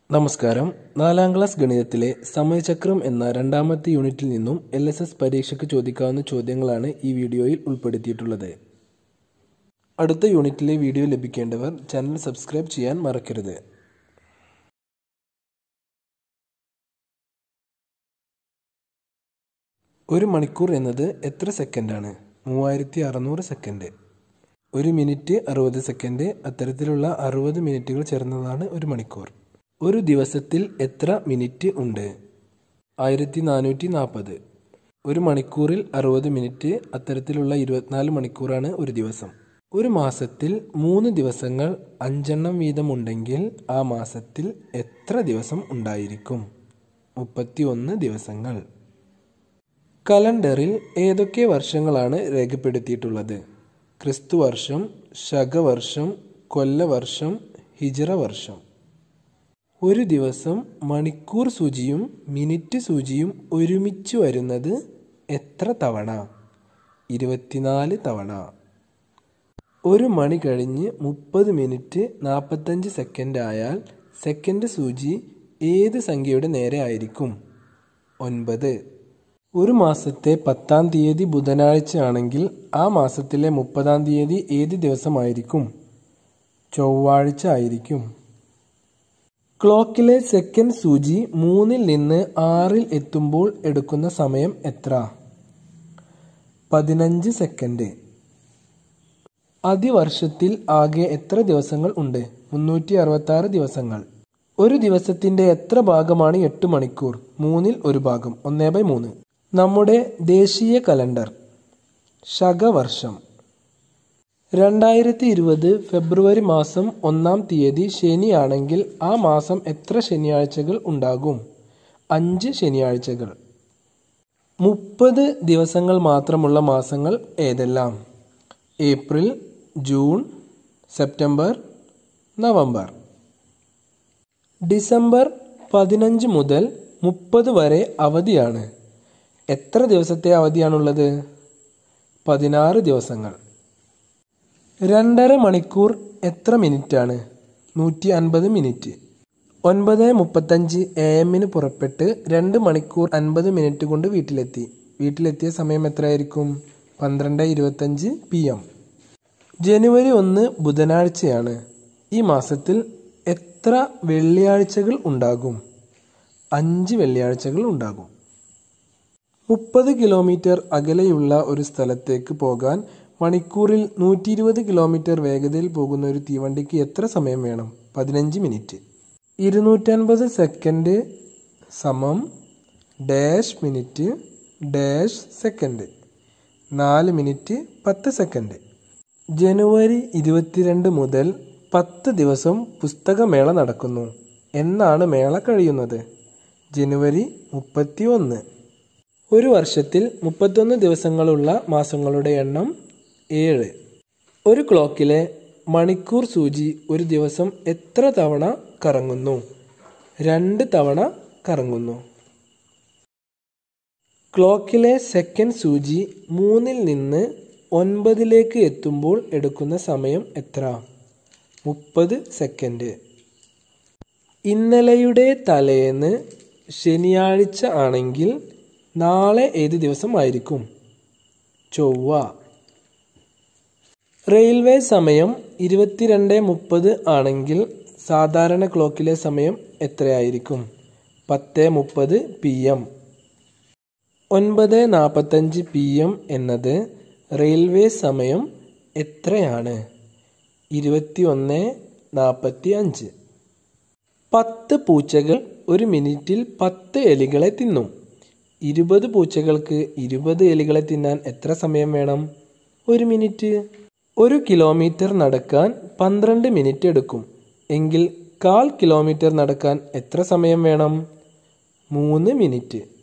നമസ്കാരം നാലാം ക്ലാസ് ഗണിതത്തിലെ സമയചക്രം എന്ന രണ്ടാമത്തെ യൂണിറ്റിൽ നിന്നും എൽ എസ് എസ് പരീക്ഷയ്ക്ക് ചോദിക്കാവുന്ന ചോദ്യങ്ങളാണ് ഈ വീഡിയോയിൽ ഉൾപ്പെടുത്തിയിട്ടുള്ളത് അടുത്ത യൂണിറ്റിലെ വീഡിയോ ലഭിക്കേണ്ടവർ ചാനൽ സബ്സ്ക്രൈബ് ചെയ്യാൻ മറക്കരുത് ഒരു മണിക്കൂർ എന്നത് എത്ര സെക്കൻഡാണ് മൂവായിരത്തി അറുന്നൂറ് സെക്കൻഡ് ഒരു മിനിറ്റ് അറുപത് സെക്കൻഡ് അത്തരത്തിലുള്ള അറുപത് മിനിറ്റുകൾ ചേർന്നതാണ് ഒരു മണിക്കൂർ ഒരു ദിവസത്തിൽ എത്ര മിനിറ്റ് ഉണ്ട് ആയിരത്തി നാനൂറ്റി നാൽപ്പത് ഒരു മണിക്കൂറിൽ അറുപത് മിനിറ്റ് അത്തരത്തിലുള്ള ഇരുപത്തിനാല് മണിക്കൂറാണ് ഒരു ദിവസം ഒരു മാസത്തിൽ മൂന്ന് ദിവസങ്ങൾ അഞ്ചെണ്ണം വീതമുണ്ടെങ്കിൽ ആ മാസത്തിൽ എത്ര ദിവസം ഉണ്ടായിരിക്കും മുപ്പത്തി ഒന്ന് ദിവസങ്ങൾ കലണ്ടറിൽ ഏതൊക്കെ വർഷങ്ങളാണ് രേഖപ്പെടുത്തിയിട്ടുള്ളത് ക്രിസ്തുവർഷം ശകവർഷം കൊല്ലവർഷം ഹിജറ വർഷം ഒരു ദിവസം മണിക്കൂർ സൂചിയും മിനിറ്റ് സൂചിയും ഒരുമിച്ച് വരുന്നത് എത്ര തവണ ഇരുപത്തിനാല് തവണ ഒരു മണി കഴിഞ്ഞ് മുപ്പത് മിനിറ്റ് നാൽപ്പത്തഞ്ച് സെക്കൻഡ് ആയാൽ സെക്കൻഡ് സൂചി ഏത് സംഖ്യയുടെ നേരെ ആയിരിക്കും ഒൻപത് ഒരു മാസത്തെ പത്താം തീയതി ബുധനാഴ്ച ആണെങ്കിൽ ആ മാസത്തിലെ മുപ്പതാം തീയതി ഏത് ദിവസമായിരിക്കും ചൊവ്വാഴ്ച ആയിരിക്കും ക്ലോക്കിലെ സെക്കൻഡ് സൂചി മൂന്നിൽ നിന്ന് ആറിൽ എത്തുമ്പോൾ എടുക്കുന്ന സമയം എത്ര പതിനഞ്ച് സെക്കൻഡ് അതിവർഷത്തിൽ ആകെ എത്ര ദിവസങ്ങൾ ഉണ്ട് മുന്നൂറ്റി അറുപത്തി ആറ് ദിവസങ്ങൾ ഒരു ദിവസത്തിന്റെ എത്ര ഭാഗമാണ് എട്ട് മണിക്കൂർ മൂന്നിൽ ഒരു ഭാഗം ഒന്നേ ബൈ മൂന്ന് നമ്മുടെ ദേശീയ കലണ്ടർ ശകവർഷം രണ്ടായിരത്തി ഇരുപത് ഫെബ്രുവരി മാസം ഒന്നാം തീയതി ശനിയാണെങ്കിൽ ആ മാസം എത്ര ശനിയാഴ്ചകൾ ഉണ്ടാകും അഞ്ച് ശനിയാഴ്ചകൾ മുപ്പത് ദിവസങ്ങൾ മാത്രമുള്ള മാസങ്ങൾ ഏതെല്ലാം April June September November December പതിനഞ്ച് മുതൽ മുപ്പത് വരെ അവധിയാണ് എത്ര ദിവസത്തെ അവധിയാണുള്ളത് പതിനാറ് ദിവസങ്ങൾ രണ്ടര മണിക്കൂർ എത്ര മിനിറ്റാണ് നൂറ്റി അൻപത് മിനിറ്റ് ഒൻപത് മുപ്പത്തഞ്ച് എ എമ്മിന് പുറപ്പെട്ട് രണ്ട് മണിക്കൂർ അൻപത് മിനിറ്റ് കൊണ്ട് വീട്ടിലെത്തി വീട്ടിലെത്തിയ സമയം എത്രയായിരിക്കും പന്ത്രണ്ട് ഇരുപത്തഞ്ച് പി എം ജനുവരി ഒന്ന് ബുധനാഴ്ചയാണ് ഈ മാസത്തിൽ എത്ര വെള്ളിയാഴ്ചകൾ ഉണ്ടാകും അഞ്ച് വെള്ളിയാഴ്ചകൾ ഉണ്ടാകും മുപ്പത് കിലോമീറ്റർ അകലെയുള്ള ഒരു സ്ഥലത്തേക്ക് പോകാൻ മണിക്കൂറിൽ നൂറ്റി ഇരുപത് കിലോമീറ്റർ വേഗതയിൽ പോകുന്ന ഒരു തീവണ്ടിക്ക് എത്ര സമയം വേണം പതിനഞ്ച് മിനിറ്റ് ഇരുന്നൂറ്റൻപത് സെക്കൻഡ് സമം ഡാഷ് മിനിറ്റ് ഡാഷ് സെക്കൻഡ് നാല് മിനിറ്റ് പത്ത് സെക്കൻഡ് ജനുവരി ഇരുപത്തിരണ്ട് മുതൽ പത്ത് ദിവസം പുസ്തകമേള നടക്കുന്നു എന്നാണ് മേള കഴിയുന്നത് ജനുവരി മുപ്പത്തി ഒന്ന് ഒരു വർഷത്തിൽ മുപ്പത്തൊന്ന് ദിവസങ്ങളുള്ള മാസങ്ങളുടെ എണ്ണം ഏഴ് ഒരു ക്ലോക്കിലെ മണിക്കൂർ സൂചി ഒരു ദിവസം എത്ര തവണ കറങ്ങുന്നു രണ്ട് തവണ കറങ്ങുന്നു ക്ലോക്കിലെ സെക്കൻഡ് സൂചി മൂന്നിൽ നിന്ന് ഒൻപതിലേക്ക് എത്തുമ്പോൾ എടുക്കുന്ന സമയം എത്ര മുപ്പത് സെക്കൻഡ് ഇന്നലെയുടെ തലേന്ന് ശനിയാഴ്ച ആണെങ്കിൽ നാളെ ഏത് ദിവസമായിരിക്കും ചൊവ്വ റെയിൽവേ സമയം ഇരുപത്തിരണ്ട് മുപ്പത് ആണെങ്കിൽ സാധാരണ ക്ലോക്കിലെ സമയം എത്രയായിരിക്കും പത്ത് മുപ്പത് പി എം ഒൻപത് നാൽപ്പത്തഞ്ച് പി എം എന്നത് റെയിൽവേ സമയം എത്രയാണ് ഇരുപത്തി ഒന്ന് നാൽപ്പത്തി അഞ്ച് പത്ത് പൂച്ചകൾ ഒരു മിനിറ്റിൽ പത്ത് എലികളെ തിന്നും ഇരുപത് പൂച്ചകൾക്ക് ഇരുപത് എലികളെ തിന്നാൻ എത്ര സമയം വേണം ഒരു മിനിറ്റ് ഒരു കിലോമീറ്റർ നടക്കാൻ പന്ത്രണ്ട് മിനിറ്റ് എടുക്കും എങ്കിൽ കാൽ കിലോമീറ്റർ നടക്കാൻ എത്ര സമയം വേണം മൂന്ന് മിനിറ്റ്